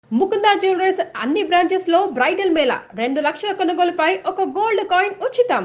Mukunda jewellers అన్ని branches లో bridal mela రెండు లక్షల కొనుగోలుపై ఒక గోల్డ్ కాయిన్ ఉచితం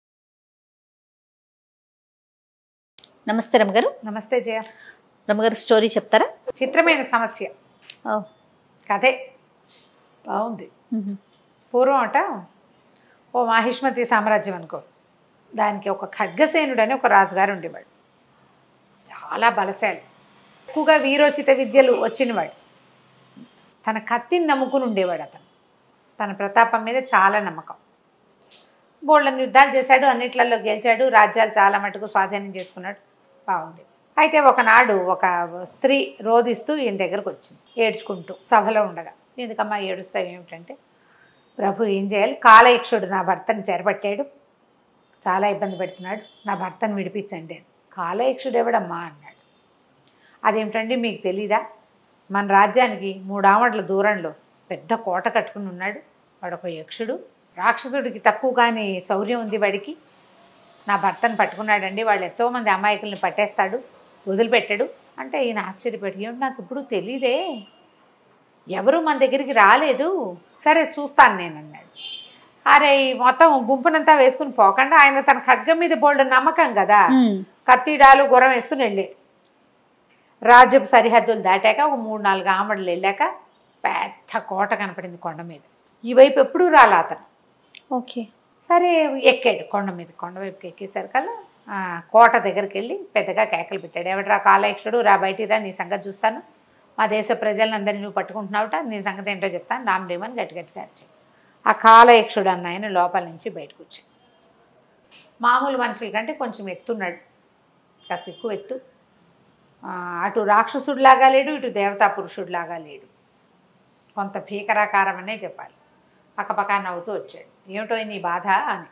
నమస్తే రమ్మగారు నమస్తే జయ రమ్మగారు స్టోరీ చెప్తారా చిత్రమైన సమస్య ఓ కథే బాగుంది పూర్వం అట ఓ మాహిష్మతి సామ్రాజ్యం అనుకో దానికి ఒక ఖడ్గసేనుడు అని ఒక రాజుగారు ఉండేవాడు చాలా బలశాలి ఎక్కువగా వీరోచిత విద్యలు వచ్చినవాడు తన కత్తిని నమ్ముకుని ఉండేవాడు అతను తన ప్రతాపం మీద చాలా నమ్మకం బోళ్ళని యుద్ధాలు చేశాడు అన్నిట్లలో గెలిచాడు రాజ్యాలు చాలా మటుకు స్వాధీనం చేసుకున్నాడు బాగుండేది అయితే ఒకనాడు ఒక స్త్రీ రోధిస్తూ ఈయన దగ్గరకు వచ్చింది ఏడ్చుకుంటూ సభలో ఉండగా ఎందుకమ్మా ఏడుస్తావు ఏమిటంటే ప్రభు ఏం చేయాలి కాలయక్షుడు నా భర్తను చెరపట్టాడు చాలా ఇబ్బంది పెడుతున్నాడు నా భర్తను విడిపించండి అని కాలయక్షుడు ఎవడమ్మా అన్నాడు అదేమిటండి మీకు తెలీదా మన రాజ్యానికి మూడు ఆమడ్ల దూరంలో పెద్ద కోట కట్టుకుని ఉన్నాడు వాడు ఒక యక్షుడు రాక్షసుడికి తక్కువ కానీ శౌర్యం ఉంది వాడికి నా భర్తను పట్టుకున్నాడండి వాళ్ళు ఎంతో మంది అమాయకుల్ని పట్టేస్తాడు వదిలిపెట్టాడు అంటే ఈయన ఆశ్చర్యపడి "ఏమిటి నాకు ఇప్పుడు తెలీదే ఎవరు మన దగ్గరికి రాలేదు సరే చూస్తాను నేను అన్నాడు అరే ఈ మొత్తం గుంపునంతా వేసుకుని పోకుండా ఆయన తన ఖడ్గం మీద బోల్డ్ నమ్మకం కదా కత్తిడాలు గుర్రం వేసుకుని వెళ్ళాడు రాజ్యపు సరిహద్దులు దాటాక ఒక మూడు నాలుగు ఆమడలు వెళ్ళాక పెద్ద కోట కనపడింది కొండ మీద ఈ వైపు ఎప్పుడూ రాలా అతను ఓకే సరే ఎక్కాడు కొండ మీద కొండ వైపుకి ఎక్కేసరికల్లా ఆ, కోట దగ్గరికి వెళ్ళి పెద్దగా కేకలు పెట్టాడు ఎవడరా కాలయక్షుడు రా బయటికి రా నీ సంగతి చూస్తాను మా దేశ ప్రజలందరినీ నువ్వు పట్టుకుంటున్నావుట నీ సంగతి ఏంటో చెప్తాను రామదేవని గట్టి గట్టిగా అరిచాడు ఆ కాలయక్షుడు అన్న ఆయన లోపల నుంచి బయటకు వచ్చాడు మామూలు మనుషుల కంటే కొంచెం ఎత్తున్నాడు కాస్త ఎక్కువ ఎత్తు ఆ, అటు రాక్షసుడిలాగా లేడు ఇటు దేవతా పురుషుడిలాగా లేడు కొంత భీకరాకారం అనే చెప్పాలి పక్కపక్క నవ్వుతూ వచ్చాడు ఏమిటో నీ బాధ అని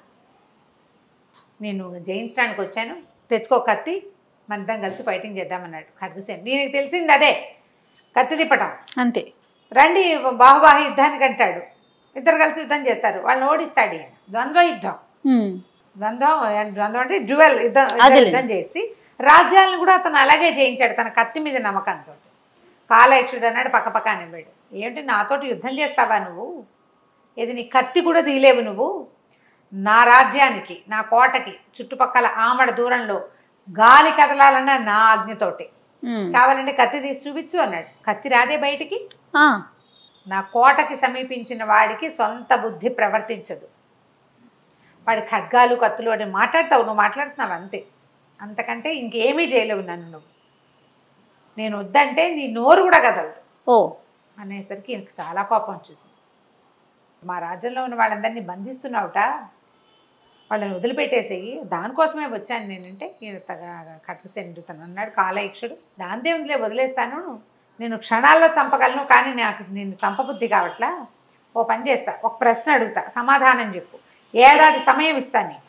నేను జయించడానికి వచ్చాను తెచ్చుకో కత్తి మనిద్దరం కలిసి ఫైటింగ్ చేద్దామన్నాడు ఖడ్గసేన్ నీకు తెలిసింది అదే కత్తి తిప్పటం అంతే రండి బాహుబాహు యుద్ధానికి అంటాడు ఇద్దరు కలిసి యుద్ధం చేస్తారు వాళ్ళని ఓడిస్తాడు ఈయన ద్వంద్వ యుద్ధం ఉమ్. ద్వంద్వం ద్వంద్వం అంటే డ్యువెల్ యుద్ధం యుద్ధం- అదేలే. యుద్ధం చేసి రాజ్యాలను కూడా అతను అలాగే జయించాడు తన కత్తి మీద నమ్మకంతో కాలయక్షుడు అన్నాడు పక్క పక్క అనివాడు ఏంటి నాతోటి యుద్ధం చేస్తావా నువ్వు ఇది నీ కత్తి కూడా తీలేవు నువ్వు నా రాజ్యానికి నా కోటకి చుట్టుపక్కల ఆమడ దూరంలో గాలి కదలాలన్న నా ఆజ్ఞతోటి ఉమ్. కావాలంటే కత్తి తీసి చూపించు అన్నాడు కత్తి రాదే బయటికి ఆ, నా కోటకి సమీపించిన వాడికి సొంత బుద్ధి ప్రవర్తించదు వాడి ఖడ్గాలు కత్తులు వాడిని మాట్లాడతావు నువ్వు మాట్లాడుతున్నావు అంతే అంతకంటే ఇంకేమీ చేయలేవు నన్ను నువ్వు నేను వద్దంటే నీ నోరు కూడా కదలదు ఓ అనేసరికి ఈయనకు చాలా కోపం వచ్చేసింది మా రాజ్యంలో ఉన్న వాళ్ళందరినీ బంధిస్తున్నావుట వాళ్ళని వదిలిపెట్టేసేయి దానికోసమే వచ్చాను నేనంటే ఈయన తగ కట్టసేనుడు తను అన్నాడు కాలయక్షుడు దాందే ఉందిలే వదిలేస్తాను నేను క్షణాల్లో చంపగలను కానీ నాకు నేను చంపబుద్ధి కావట్లా ఓ పని చేస్తా ఒక ప్రశ్న అడుగుతా సమాధానం చెప్పు ఏడాది సమయం ఇస్తాను నీకు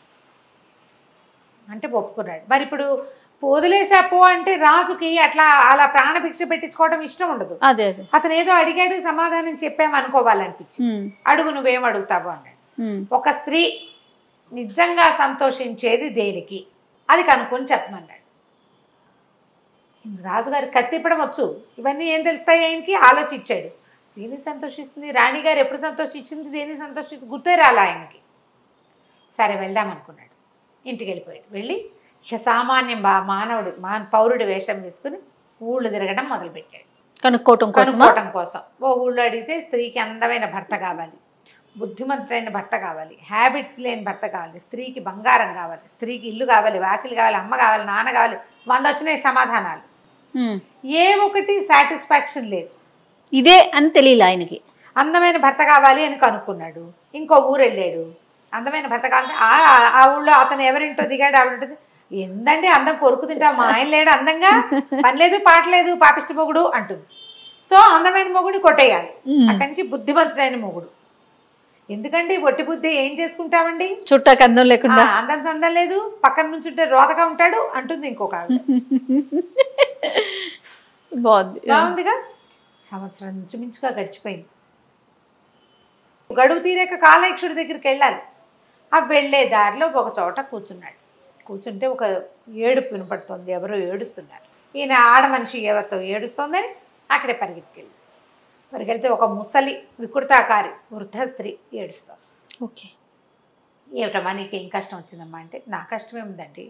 అంటే ఒప్పుకున్నాడు మరి ఇప్పుడు వదిలేసా పో అంటే రాజుకి అట్లా అలా ప్రాణభిక్ష పెట్టించుకోవడం ఇష్టం ఉండదు అదే అదే అతను ఏదో అడిగాడు సమాధానం చెప్పాము అనుకోవాలనిపించింది ఉమ్. అడుగు నువ్వేం అడుగుతావు అన్నాడు ఉమ్. ఒక స్త్రీ నిజంగా సంతోషించేది దేనికి అది కనుక్కొని చెప్పమన్నాడు రాజుగారి కత్తిప్పడం వచ్చు ఇవన్నీ ఏం తెలుస్తాయి ఆయనకి ఆలోచించాడు దేని సంతోషిస్తుంది రాణిగారు ఎప్పుడు సంతోషించింది దేని సంతోషించింది గుర్తే రాలా ఆయనకి సరే వెళ్దాం అనుకున్నాడు ఇంటికి వెళ్ళిపోయాడు వెళ్ళి ఇక సామాన్యం బా మానవుడు మా పౌరుడి వేషం వేసుకుని ఊళ్ళు తిరగడం మొదలుపెట్టాడు కనుక్కోవటం కోసమా కనుక్కోవటం కోసం ఓ ఊళ్ళో అడిగితే స్త్రీకి అందమైన భర్త కావాలి బుద్ధిమంతుడైన భర్త కావాలి హ్యాబిట్స్ లేని భర్త కావాలి స్త్రీకి బంగారం కావాలి స్త్రీకి ఇల్లు కావాలి వాకిలి కావాలి అమ్మ కావాలి నాన్న కావాలి వంద వచ్చినాయి సమాధానాలు ఉమ్. ఏ ఒకటి సాటిస్ఫాక్షన్ లేదు ఇదే అని తెలియలే ఆయనకి అందమైన భర్త కావాలి అని కనుక్కున్నాడు ఇంకో ఊరు వెళ్ళాడు అందమైన భర్త కావాలంటే ఆ- ఆ- ఆ ఊళ్ళో అతను ఎవరింటో దిగాడు ఆవిడంటుంది ఎందండి అందం కొరుకు తింటా మా ఆయన లేడు అందంగా పని లేదు పాట లేదు పాపిష్టి మొగుడు అంటుంది సో అందమైన మొగుడిని కొట్టేయాలి ఉమ్. అక్కడి నుంచి బుద్ధిమంతుడైన మొగుడు ఎందుకండి ఒట్టి బుద్ధి ఏం చేసుకుంటామండి చుట్టాకి అందం లేకుండా ఆ, అందం చందం లేదు పక్కన నుంచి ఉంటే రోతగా ఉంటాడు అంటుంది ఇంకొక ఆవిడ. బాగుంది బాగుందిగా సంవత్సరం నుంచి మించుగా గడిచిపోయింది గడువు తీరాక కాలయక్షుడి దగ్గరికి వెళ్ళాలి ఆ వెళ్ళే దారిలో ఒక చోట కూర్చున్నాడు కూర్చుంటే ఒక ఏడుపు వినపడుతుంది ఎవరో ఏడుస్తున్నారు ఈయన ఆడ మనిషి ఎవరితో ఏడుస్తోందని అక్కడే పరిగెత్తుకెళ్ళి వారికి వెళ్తే ఒక ముసలి వికృతాకారి వృద్ధ స్త్రీ ఏడుస్తారు ఓకే ఏమిటమ్మా నీకు ఏం కష్టం వచ్చిందమ్మా అంటే నా కష్టం ఏముందండి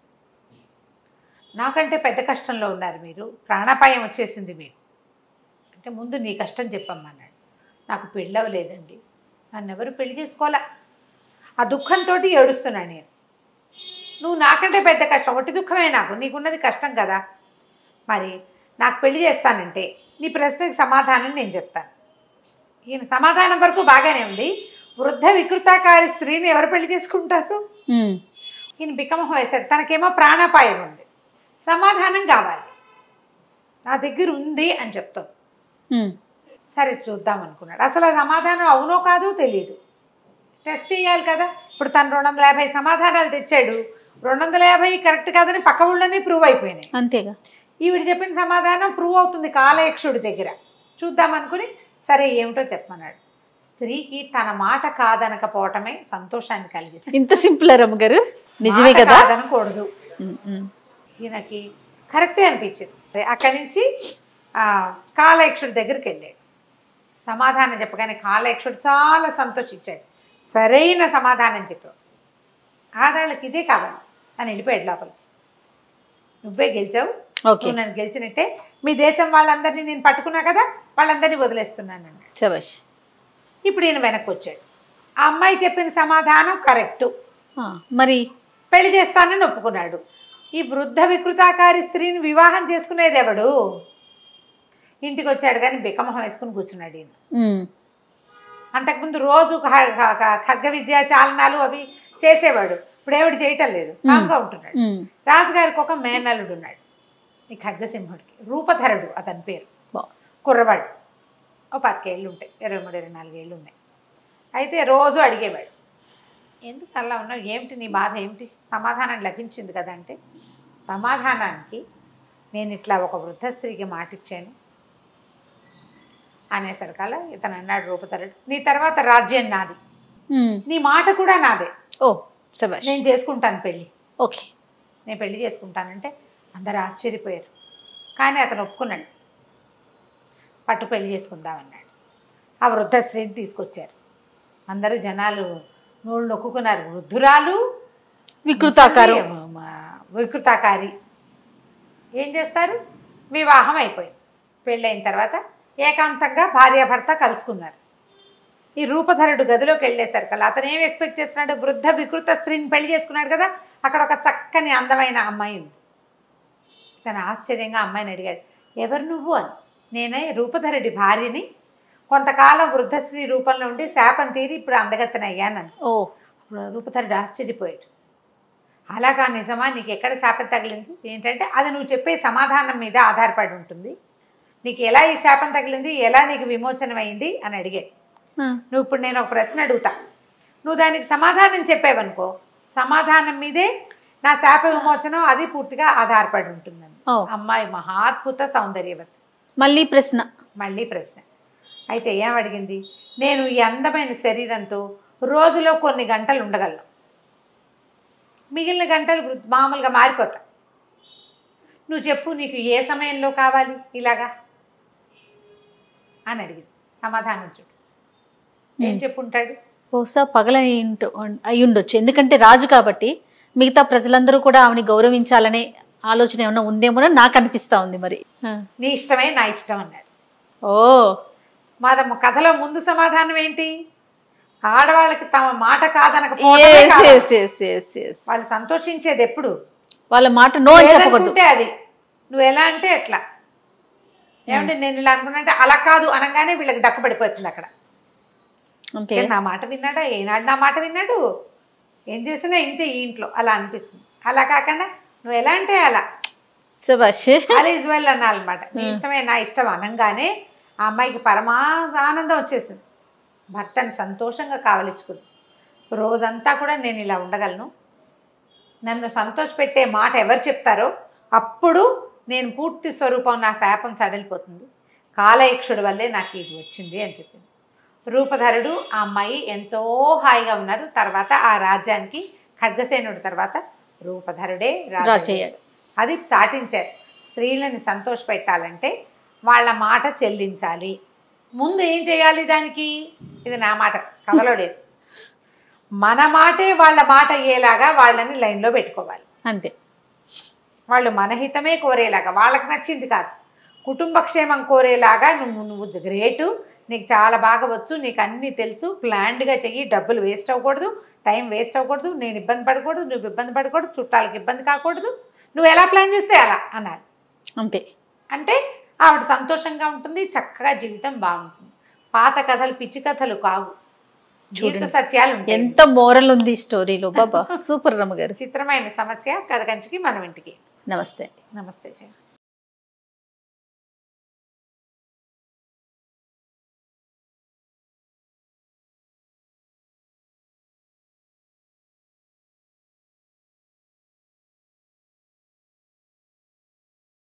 నాకంటే పెద్ద కష్టంలో ఉన్నారు మీరు ప్రాణాపాయం వచ్చేసింది మీకు అంటే ముందు నీ కష్టం చెప్పమ్మా అన్నాడు నాకు పెళ్ళి అవ్వలేదండి నన్ను ఎవరు పెళ్లి చేసుకోవాలా ఆ దుఃఖంతో ఏడుస్తున్నాను నేను నువ్వు నాకంటే పెద్ద కష్టం ఒకటి దుఃఖమే నాకు నీకున్నది కష్టం కదా మరి నాకు పెళ్లి చేస్తానంటే నీ ప్రశ్నకి సమాధానం నేను చెప్తాను ఈయన సమాధానం వరకు బాగానే ఉంది వృద్ధ వికృతాకారి స్త్రీని ఎవరు పెళ్లి చేసుకుంటారు ఉమ్. ఈయన బికమహం వేశాడు తనకేమో ప్రాణాపాయం ఉంది సమాధానం కావాలి నా దగ్గర ఉంది అని చెప్తాం ఉమ్. సరే చూద్దాం అనుకున్నాడు అసలు ఆ సమాధానం అవునో కాదో తెలియదు టెస్ట్ చేయాలి కదా ఇప్పుడు తను రెండు వందల యాభై సమాధానాలు తెచ్చాడు రెండు వందల యాభై కరెక్ట్ కాదని పక్క ఊళ్ళోనే ప్రూవ్ అయిపోయినాయి అంతేగా ఈవిడ చెప్పిన సమాధానం ప్రూవ్ అవుతుంది కాలయక్షుడి దగ్గర చూద్దాం అనుకుని సరే ఏమిటో చెప్పమన్నాడు స్త్రీకి తన మాట కాదనకపోవటమే సంతోషాన్ని కలిగిస్తుంది ఇంత సింపుల్ రమ్మగారు నిజమే మాట కదా కాదనకూడదు ఉమ్, ఉమ్. ఈయనకి కరెక్టే అనిపించింది అక్కడి నుంచి ఆ, కాలయక్షుడి దగ్గరికి వెళ్ళాడు సమాధానం చెప్పగానే కాలయక్షుడు చాలా సంతోషించాడు సరైన సమాధానం చెప్పావు ఆడాళ్ళకి ఇదే కావాలి అని వెళ్ళిపోయాడు లోపల నువ్వే గెలిచావు ఓకే నువ్వు నన్ను గెలిచినట్టే మీ దేశం వాళ్ళందరినీ నేను పట్టుకున్నా కదా వాళ్ళందరినీ వదిలేస్తున్నాను అన్నాడు శబాష్ ఇప్పుడు ఈయన వెనక్కి వచ్చాడు ఆ అమ్మాయి చెప్పిన సమాధానం కరెక్టు ఆ, మరి పెళ్లి చేస్తానని ఒప్పుకున్నాడు ఈ వృద్ధ వికృతాకారి స్త్రీని వివాహం చేసుకునేది ఎవడు ఇంటికి వచ్చాడు కానీ బికమహం వేసుకుని కూర్చున్నాడు ఈయన ఉమ్. అంతకుముందు రోజు ఖ- ఖ- ఖ- ఖడ్గ విద్య చాలనాలు అవి చేసేవాడు ఇప్పుడు ఏమిటి చేయటం లేదు కామ్గా ఉంటున్నాడు ఉమ్. రాజుగారికి ఒక మేనల్లుడు ఉన్నాడు ఈ ఖడ్గసింహుడికి రూపధరుడు అతని పేరు బా- కుర్రవాడు ఓ పతికేళ్ళు ఉంటాయి ఇరవై మూడు ఇరవై నాలుగు ఏళ్ళు ఉన్నాయి అయితే రోజు అడిగేవాడు ఎందుకు అలా ఉన్నావు ఏమిటి నీ బాధ ఏమిటి సమాధానం లభించింది కదా అంటే సమాధానానికి నేను ఇట్లా ఒక వృద్ధ స్త్రీకి మాట ఇచ్చాను అనేసరికల్లా ఇతను అన్నాడు రూపధరుడు నీ తర్వాత రాజ్యం నాది ఉమ్. నీ మాట కూడా నాదే ఓ శబాష్ నేను చేసుకుంటాను పెళ్ళి ఓకే నేను పెళ్లి చేసుకుంటానంటే అందరు ఆశ్చర్యపోయారు కానీ అతను ఒప్పుకున్నాడు పట్టు పెళ్లి చేసుకుందామన్నాడు ఆ వృద్ధ స్త్రీని తీసుకొచ్చారు అందరూ జనాలు నోళ్ళు నొక్కున్నారు వృద్ధురాలు వికృతాకారం ముసలి, మ- వికృతాకారి ఏం చేస్తారు వివాహం అయిపోయింది పెళ్ళైన తర్వాత ఏకాంతంగా భార్యాభర్త కలుసుకున్నారు ఈ రూపధరుడు గదిలోకి వెళ్ళేసరికి అతను ఏం ఎక్స్పెక్ట్ చేస్తున్నాడు వృద్ధ వికృత స్త్రీని పెళ్లి చేసుకున్నాడు కదా అక్కడ ఒక చక్కని అందమైన అమ్మాయి ఉంది తను ఆశ్చర్యంగా అమ్మాయిని అడిగాడు ఎవరు నువ్వు అని నేనే రూపధరుడి భార్యని కొంతకాలం వృద్ధ స్త్రీ రూపంలో ఉండి శాపం తీరి ఇప్పుడు అందగత్తెన అయ్యానని ఓ రూపధరుడు ఆశ్చర్యపోయాడు అలాగా నిజమా నీకు ఎక్కడ శాపం తగిలింది ఏంటంటే అది నువ్వు చెప్పే సమాధానం మీద ఆధారపడి ఉంటుంది నీకు ఎలా ఈ శాపం తగిలింది ఎలా నీకు విమోచనం అయింది అని అడిగాడు ఆ, నువ్వు ఇప్పుడు నేను ఒక ప్రశ్న అడుగుతా నువ్వు దానికి సమాధానం చెప్పావనుకో సమాధానం మీదే నా శాప విమోచనం అది పూర్తిగా ఆధారపడి ఉంటుందండి ఓ అమ్మాయి మహాద్భుత సౌందర్యవతి మళ్ళీ ప్రశ్న మళ్ళీ ప్రశ్న అయితే ఏం అడిగింది నేను ఈ అందమైన శరీరంతో రోజులో కొన్ని గంటలు ఉండగలను మిగిలిన గంటలు వృ- మామూలుగా మారిపోతా నువ్వు చెప్పు నీకు ఏ సమయంలో కావాలి ఇలాగా అని అడిగింది సమాధానం చూడు ఏం చెప్పుంటాడు బహుశా పగల అయి ఉండొచ్చు ఎందుకంటే రాజు కాబట్టి మిగతా ప్రజలందరూ కూడా ఆమెని గౌరవించాలనే ఆలోచన ఏమైనా ఉందేమోనని నాకు అనిపిస్తా ఉంది మరి ఆ. నీ ఇష్టమే నా ఇష్టం అన్నాడు ఓ మాదమ్మ కథలో ముందు సమాధానం ఏంటి ఆడవాళ్ళకి తమ మాట కాదనకపోవడమే Yes, కావాలి. yes, yes, yes, yes. వాళ్ళు సంతోషించేది ఎప్పుడు వాళ్ళ మాట నో అని చెప్పకూడదు లేదనుకుంటే అది నువ్వు ఎలా అంటే ఎట్లా ఏమంటే నేను ఇలా అనుకున్నా అంటే అలా కాదు అనగానే వీళ్ళకి డక్కు పడిపోతుంది అక్కడ అంతే ఏ, నా మాట విన్నాడా ఏనాడు నా మాట విన్నాడు ఏం చేసినా ఇంతే ఈ ఇంట్లో అలా అనిపిస్తుంది అలా కాకుండా నువ్వు ఎలా అంటే అలా శబాష్ ఆల్ ఈజ్ వెల్ అనాలన్నమాట నీ ఇష్టమే నా ఇష్టం అనగానే ఆ అమ్మాయికి పరమా ఆనందం వచ్చేసింది భర్తని సంతోషంగా కావలించుకుంది రోజంతా కూడా నేను ఇలా ఉండగలను నన్ను సంతోషపెట్టే మాట ఎవరు చెప్తారో అప్పుడు నేను పూర్తి స్వరూపం నా శాపం సడలిపోతుంది కాలయక్షుడి వల్లే నాకు ఇది వచ్చింది అని చెప్పింది రూపధరుడు ఆ అమ్మాయి ఎంతో హాయిగా ఉన్నారు తర్వాత ఆ రాజ్యానికి ఖడ్గసేనుడి తర్వాత రూపధరుడే రాజు రాజు అయ్యాడు. అది చాటించారు స్త్రీలని సంతోషపెట్టాలంటే వాళ్ళ మాట చెల్లించాలి ముందు ఏం చేయాలి దానికి ఇది నా మాట కథలో లేదు మన మాటే వాళ్ళ మాట అయ్యేలాగా వాళ్ళని లైన్లో పెట్టుకోవాలి అంతే వాళ్ళు మన హితమే కోరేలాగా వాళ్ళకి నచ్చింది కాదు కుటుంబ క్షేమం కోరేలాగా నువ్వు నువ్వు గ్రేటు నీకు చాలా బాగా వచ్చు నీకు అన్నీ తెలుసు ప్లాన్డ్గా చెయ్యి డబ్బులు వేస్ట్ అవ్వకూడదు టైం వేస్ట్ అవ్వకూడదు నేను ఇబ్బంది పడకూడదు నువ్వు ఇబ్బంది పడకూడదు చుట్టాలకి ఇబ్బంది కాకూడదు నువ్వు ఎలా ప్లాన్ చేస్తే అలా అన్నారు అంతే అంటే ఆవిడ సంతోషంగా ఉంటుంది చక్కగా జీవితం బాగుంటుంది పాత కథలు పిచ్చి కథలు కావు జీవిత చూడండి. సత్యాలు ఉంటాయి ఎంత మోరల్ ఉంది ఈ స్టోరీలో బాబా సూపర్ రమ్మ గారు చిత్రమైన సమస్య కథ కంచికి మనం ఇంటికి నమస్తే నమస్తే జయ